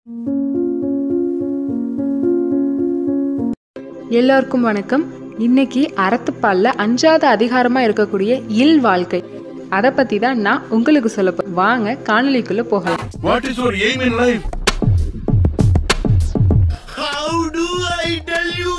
எல்லோருக்கும் வணக்கம் இன்னைக்கு அறத்துப்பால்ல அஞ்சாவது அதிகாரமா இருக்கக்கூடிய இல் வாழ்க்கை அதை பத்தி தான் நான் உங்களுக்கு சொல்ல போ- வாங்க காணொளிக்குள்ள போகலாம் What is your aim in life? How do I tell you?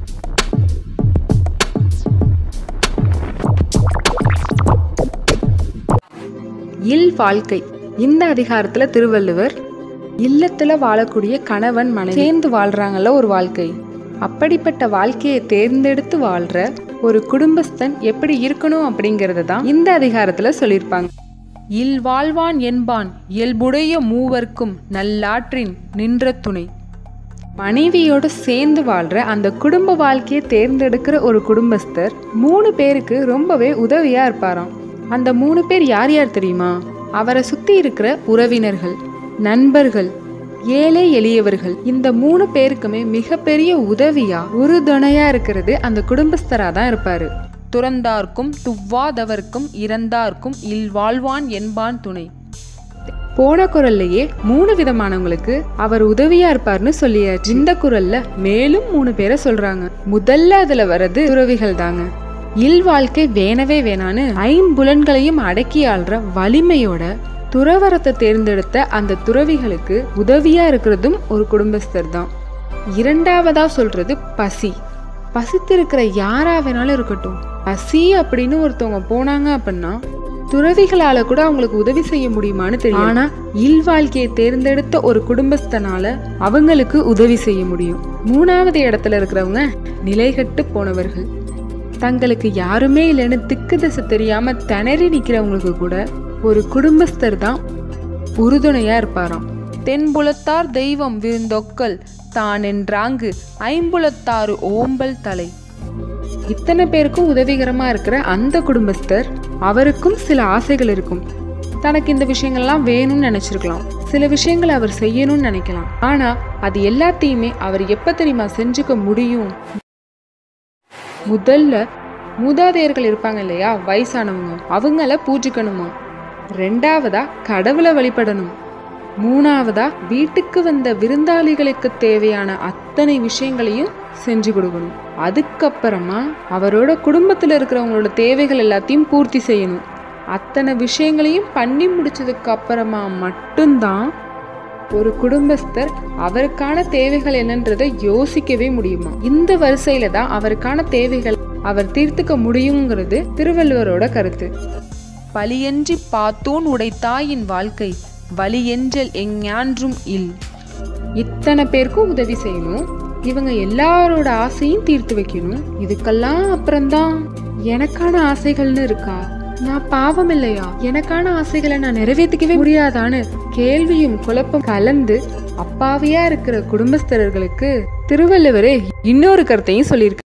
இல் வாழ்க்கை இந்த அதிகாரத்துல திருவள்ளுவர் இல்லத்துல வாழக்கூடிய கணவன் மனைவி சேர்ந்து வாழ்றாங்கல்ல ஒரு வாழ்க்கை அப்படிப்பட்ட வாழ்க்கையை தேர்ந்தெடுத்து வாழ்ற ஒரு குடும்பஸ்தன் எப்படி இருக்கணும் அப்படிங்கறத தான் இந்த அதிகாரத்துல சொல்லியிருப்பாங்க இல் வாழ்வான் என்பான் இயல்புடைய மூவர்க்கும் நல்லாற்றின் நின்ற துணை மனைவியோட சேர்ந்து வாழ்ற அந்த குடும்ப வாழ்க்கையை தேர்ந்தெடுக்கிற ஒரு குடும்பஸ்தர் மூணு பேருக்கு ரொம்பவே உதவியா இருப்பாராம் அந்த மூணு பேர் யார் யார் தெரியுமா அவரை சுத்தி இருக்கிற உறவினர்கள் நண்பர்கள் ஏழை எளியவர்கள் இந்த மூணு பேருக்குமே மிகப்பெரிய உதவியா உறுதுணையா இருக்கிறது அந்த குடும்பஸ்தரா தான் இருப்பாரு துறந்தார்க்கும் துவ்வாதவர்க்கும் இறந்தார்க்கும் இல் வாழ்வான் என்பான் துணை போன குரல்லையே மூணு விதமானவங்களுக்கு அவர் உதவியா இருப்பார்னு சொல்லியாச்சு இந்த குரல்ல மேலும் மூணு பேரை சொல்றாங்க முதல்ல அதுல வர்றது துறவிகள் தாங்க இல் வாழ்க்கை வேணவே வேணான்னு ஐம்புலன்களையும் அடக்கி ஆள்ற வலிமையோட துறவரத்தை தேர்ந்தெடுத்த அந்த துறவிகளுக்கு உதவியா இருக்கிறதும் ஒரு குடும்பஸ்தர் தான் இரண்டாவதா சொல்றது பசி பசித்திருக்கிற யாரா வேணாலும் இருக்கட்டும் பசி அப்படின்னு ஒருத்தவங்க போனாங்க அப்படின்னா துறவிகளால கூட அவங்களுக்கு உதவி செய்ய முடியுமான்னு தெரியும் ஆனா இல் வாழ்க்கையை தேர்ந்தெடுத்த ஒரு குடும்பஸ்தனால அவங்களுக்கு உதவி செய்ய முடியும் மூணாவது இடத்துல இருக்கிறவங்க நிலைகட்டு போனவர்கள் தங்களுக்கு யாருமே இல்லைன்னு திக்கு திசை தெரியாம திணறி நிக்கிறவங்களுக்கு கூட ஒரு குடும்பஸ்தர் தான் உறுதுணையா இருப்பாராம் தென்புலத்தார் தெய்வம் விருந்தொக்கல் தான் என்றாங்கு ஐம்புலத்தாறு ஓம்பல் தலை இத்தனை பேருக்கும் உதவிகரமா இருக்கிற அந்த குடும்பஸ்தர் அவருக்கும் சில ஆசைகள் இருக்கும் தனக்கு இந்த விஷயங்கள்லாம் வேணும்னு நினைச்சிருக்கலாம் சில விஷயங்களை அவர் செய்யணும்னு நினைக்கலாம் ஆனா அது எல்லாத்தையுமே அவர் எப்ப தெரியுமா செஞ்சுக்க முடியும் முதல்ல மூதாதையர்கள் இருப்பாங்க இல்லையா வயசானவங்க அவங்கள பூஜிக்கணுமா ரெண்டாவதா கடவுளை வழிபடணும் மூணாவதா வீட்டுக்கு வந்த விருந்தாளிகளுக்கு தேவையான அத்தனை விஷயங்களையும் செஞ்சு கொடுக்கணும் அதுக்கப்புறமா அவரோட குடும்பத்துல இருக்கிறவங்களோட தேவைகள் எல்லாத்தையும் பூர்த்தி செய்யணும் அத்தனை விஷயங்களையும் பண்ணி முடிச்சதுக்கு அப்புறமா மட்டும்தான் ஒரு குடும்பஸ்தர் அவருக்கான தேவைகள் என்னன்றதை யோசிக்கவே முடியுமா இந்த வரிசையில தான் அவருக்கான தேவைகள் அவர் தீர்த்துக்க முடியுங்கிறது திருவள்ளுவரோட கருத்து பலியன்றி பார்த்தோன் உடைத்தாயின் வாழ்க்கை வலியென்றல் எஞ்ஞான்றும் இல் இத்தனை பேருக்கும் உதவி செய்யணும் இவங்க எல்லாரோட ஆசையும் தீர்த்து வைக்கணும் இதுக்கெல்லாம் அப்புறம்தான் எனக்கான ஆசைகள்னு இருக்கா நான் பாவம் இல்லையா எனக்கான ஆசைகளை நான் நிறைவேற்றிக்கவே முடியாதான்னு கேள்வியும் குழப்பம் கலந்து அப்பாவியா இருக்கிற குடும்பஸ்தரர்களுக்கு திருவள்ளுவரே இன்னொரு கருத்தையும் சொல்லியிருக்கு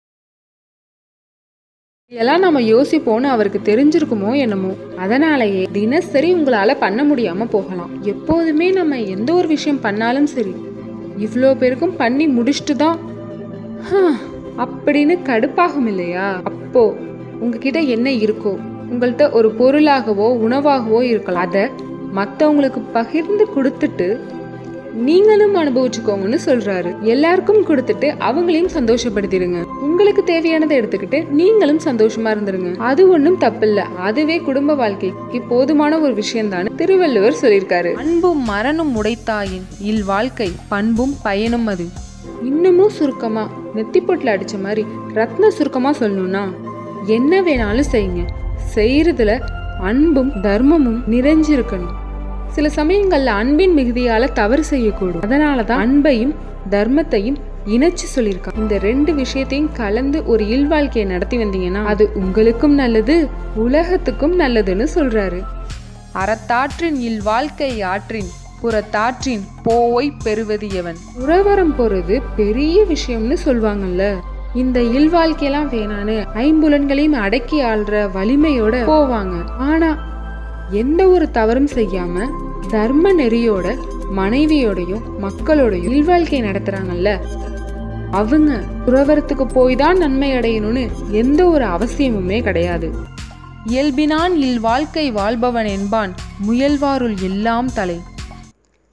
இதெல்லாம் நம்ம யோசிப்போம்னு அவருக்கு தெரிஞ்சிருக்குமோ என்னமோ அதனாலேயே தினசரி உங்களால பண்ண முடியாம போகலாம் எப்போதுமே நம்ம எந்த ஒரு விஷயம் பண்ணாலும் சரி இவ்வளோ பேருக்கும் பண்ணி முடிச்சுட்டு தான் "ஹம், அப்படின்னு கடுப்பாகும் இல்லையா அப்போ உங்ககிட்ட என்ன இருக்கோ உங்கள்கிட்ட ஒரு பொருளாகவோ உணவாகவோ இருக்கலாம் அதை மற்றவங்களுக்கு பகிர்ந்து கொடுத்துட்டு நீங்களும் அனுபவிச்சுக்கோங்கன்னு சொல்றாரு எல்லாருக்கும் கொடுத்துட்டு அவங்களையும் சந்தோஷப்படுத்திடுங்க உங்களுக்கு தேவையானதை எடுத்துக்கிட்டு நீங்களும் சந்தோஷமா இருந்துருங்க அது ஒண்ணும் தப்பில்ல அதுவே குடும்ப வாழ்க்கைக்கு போதுமான ஒரு விஷயம் தான் திருவள்ளுவர் சொல்லியிருக்காரு அன்பும் மரணும் உடைத்தாயின் இல் வாழ்க்கை பண்பும் பயனும் அது இன்னமும் சுருக்கமா நெத்திப்பொட்டில் அடிச்ச மாதிரி ரத்ன சுருக்கமா சொல்லணும்னா என்ன வேணாலும் செய்யுங்க செய்யறதுல அன்பும் தர்மமும் நிறைஞ்சிருக்கணும் சில சமயங்கள்ல அன்பின் மிகுதியால தவறு செய்யக்கூடும் அதனாலதான் அன்பையும் தர்மத்தையும் இணைச்சு சொல்லியிருக்கான் இந்த ரெண்டு விஷயத்தையும் கலந்து ஒரு இல்வாழ்க்கையை நடத்தி வந்தீங்கன்னா அது உங்களுக்கும் நல்லது உலகத்துக்கும் நல்லதுன்னு சொல்றாரு அறத்தாற்றின் இல் வாழ்க்கை ஆற்றின் புறத்தாற்றின் போவை பெறுவது எவன் உறவரம் போறது பெரிய விஷயம்னு சொல்லுவாங்கல்ல இந்த இல்வாழ்க்கையெல்லாம் வேணான்னு ஐம்புலன்களையும் அடக்கி ஆள்ற வலிமையோட போவாங்க ஆனா எந்த ஒரு தவறும் செய்யாம தர்ம நெறியோட மனைவியோடையும் மக்களோடையும் இல்வாழ்க்கை நடத்துறாங்கல்ல அவங்க துறவரத்துக்கு போய் தான் நன்மை அடையணும்னு எந்த ஒரு அவசியமுமே கிடையாது இயல்பினான் இல் வாழ்க்கை வாழ்பவன் என்பான் முயல்வாருள் எல்லாம் தலை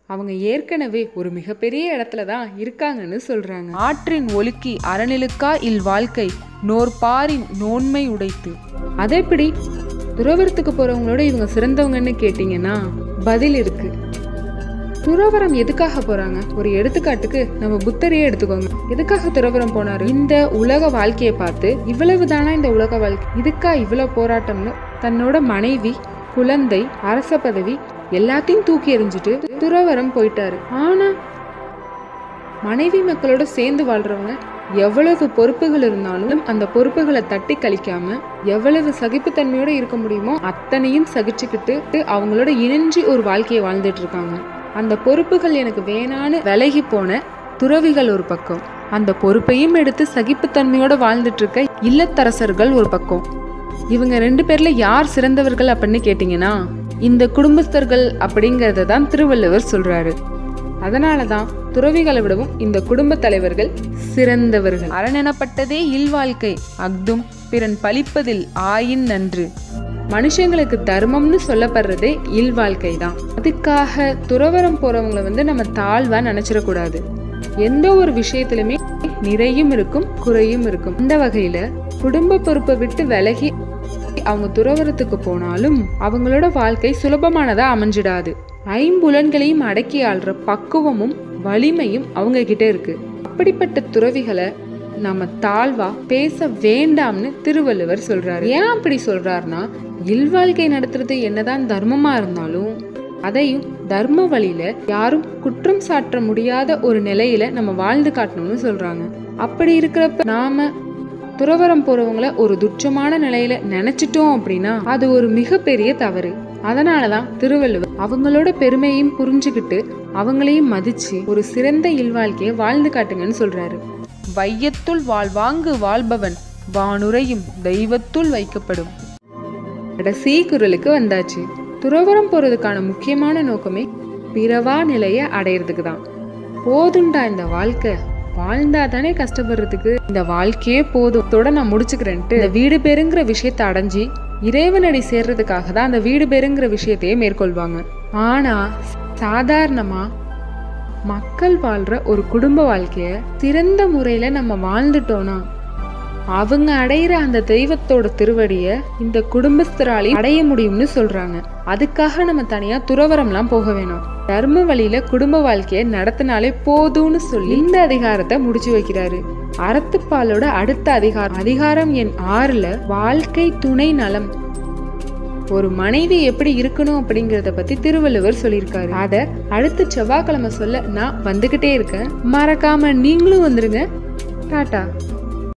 அவங்க ஏற்கனவே ஒரு மிகப்பெரிய இடத்துல தான் இருக்காங்கன்னு சொல்றாங்க ஆற்றின் ஒழுக்கி அறநிலுக்கா இல் வாழ்க்கை நோர் பாரின் நோன்மை உடைத்து அதெப்படி துறவரத்துக்கு போறவங்களோட இவங்க சிறந்தவங்கன்னு கேட்டிங்கன்னா பதில் இருக்கு துறவரம் எதுக்காக போறாங்க ஒரு எடுத்துக்காட்டுக்கு நம்ம புத்தரையே எடுத்துக்கோங்க எதுக்காக துறவரம் போனாரு இந்த உலக வாழ்க்கையை பார்த்து இவ்வளவு தானா இந்த உலக வாழ்க்கை இதுக்கா இவ்வளவு போராட்டம்னு தன்னோட மனைவி குழந்தை அரச பதவி எல்லாத்தையும் தூக்கி எறிஞ்சிட்டு துறவரம் போயிட்டாரு ஆனா மனைவி மக்களோட சேர்ந்து வாழ்றவங்க எவ்வளவு பொறுப்புகள் இருந்தாலும் அந்த பொறுப்புகளை தட்டி கழிக்காம எவ்வளவு சகிப்புத்தன்மையோட இருக்க முடியுமோ அத்தனையும் சகிச்சுக்கிட்டு அவங்களோட இணைஞ்சு ஒரு வாழ்க்கையை வாழ்ந்துட்டு இருக்காங்க அந்த பொறுப்புகள் எனக்கு வேணான்னு விலகி போன துறவிகள் ஒரு பக்கம் அந்த பொறுப்பையும் எடுத்து சகிப்புத்தன்மையோட வாழ்ந்துட்டு இருக்க இல்லத்தரசர்கள் ஒரு பக்கம் இவங்க ரெண்டு பேர்ல யார் சிறந்தவர்கள் அப்படின்னு கேட்டிங்கன்னா இந்த குடும்பஸ்தர்கள் அப்படிங்கறத தான் திருவள்ளுவர் சொல்றாரு அதனால தான் துறவிகளை விடவும் இந்த குடும்ப தலைவர்கள் சிறந்தவர்கள் அரணெனப்பட்டதே இல்வாழ்க்கை அக்தும் பிறன் பழிப்பதில் ஆயின் நன்று மனுஷங்களுக்கு தர்மம்னு சொல்லப்படுறதே இல்வாழ்க்கை தான் அதுக்காக துறவரம் போறவங்களை வந்து நம்ம தாழ்வா நினைச்சிடக்கூடாது எந்த ஒரு விஷயத்திலுமே நிறையும் இருக்கும் குறையும் இருக்கும் இந்த வகையில குடும்ப பொறுப்பை விட்டு விலகி அவங்க துறவரத்துக்கு போனாலும் அவங்களோட வாழ்க்கை சுலபமானதா அமைஞ்சிடாது ஐம்புலன்களையும் அடக்கி ஆள்ற பக்குவமும் வலிமையும் அவங்க கிட்ட இருக்கு அப்படிப்பட்ட துறவிகளை நம்ம தாழ்வா பேச வேண்டாம்னு திருவள்ளுவர் சொல்றாரு ஏன் அப்படி சொல்றாருன்னா இல்வாழ்க்கை நடத்துறது என்னதான் தர்மமா இருந்தாலும் அதையும் தர்ம வழியில யாரும் குற்றம் சாட்ட முடியாத ஒரு நிலையில நம்ம வாழ்ந்து காட்டணும்னு சொல்றாங்க அப்படி இருக்கிறப்ப நாம துறவரம் போறவங்கள ஒரு துச்சமான நிலையில நினைச்சிட்டோம் அப்படின்னா அது ஒரு மிகப்பெரிய தவறு அதனாலதான் திருவள்ளுவர் அவங்களோட பெருமையையும் புரிஞ்சுக்கிட்டு அவங்களையும் மதிச்சு ஒரு சிறந்த இல்வாழ்க்கையை வாழ்ந்து காட்டுங்கன்னு சொல்றாரு வையத்துள் வாழ்வாங்கு வாழ்பவன் வானுரையும் தெய்வத்துள் வைக்கப்படும் கடைசி குரலுக்கு வந்தாச்சு துறவரம் போறதுக்கான முக்கியமான நோக்கமே பிறவா நிலைய அடையிறதுக்கு தான் போதுண்டா இந்த வாழ்க்கை வாழ்ந்தா தானே கஷ்டப்படுறதுக்கு இந்த வாழ்க்கையே போதும் இதோட நான் முடிச்சுக்கிறேன்ட்டு இந்த வீடு பேருங்கிற விஷயத்தை அடைஞ்சி இறைவனடி சேர்றதுக்காக தான் அந்த வீடு பேருங்கிற விஷயத்தையே மேற்கொள்வாங்க ஆனா சாதாரணமா மக்கள் வாழ்ற ஒரு குடும்ப வாழ்க்கைய சிறந்த முறையில நம்ம வாழ்ந்துட்டோம்னா அவங்க அடையிற அந்த தெய்வத்தோட திருவடிய இந்த குடும்பஸ்தராலையும் அடைய முடியும்னு சொல்றாங்க அதுக்காக நம்ம தனியா துறவரம்லாம் போக வேணாம் தர்ம வழியில குடும்ப வாழ்க்கைய நடத்தினாலே போதும்னு சொல்லி இந்த அதிகாரத்தை முடிச்சு வைக்கிறாரு அறத்துப்பாலோட அடுத்த அதிகாரம் அதிகாரம் எண் ஆறுல வாழ்க்கை துணை நலம் ஒரு மனைவி எப்படி இருக்கணும் அப்படிங்கறத பத்தி திருவள்ளுவர் சொல்லியிருக்காரு அத அடுத்த செவ்வாய்க்கிழமை சொல்ல நான் வந்துகிட்டே இருக்கேன் மறக்காம நீங்களும் வந்துருங்க டாட்டா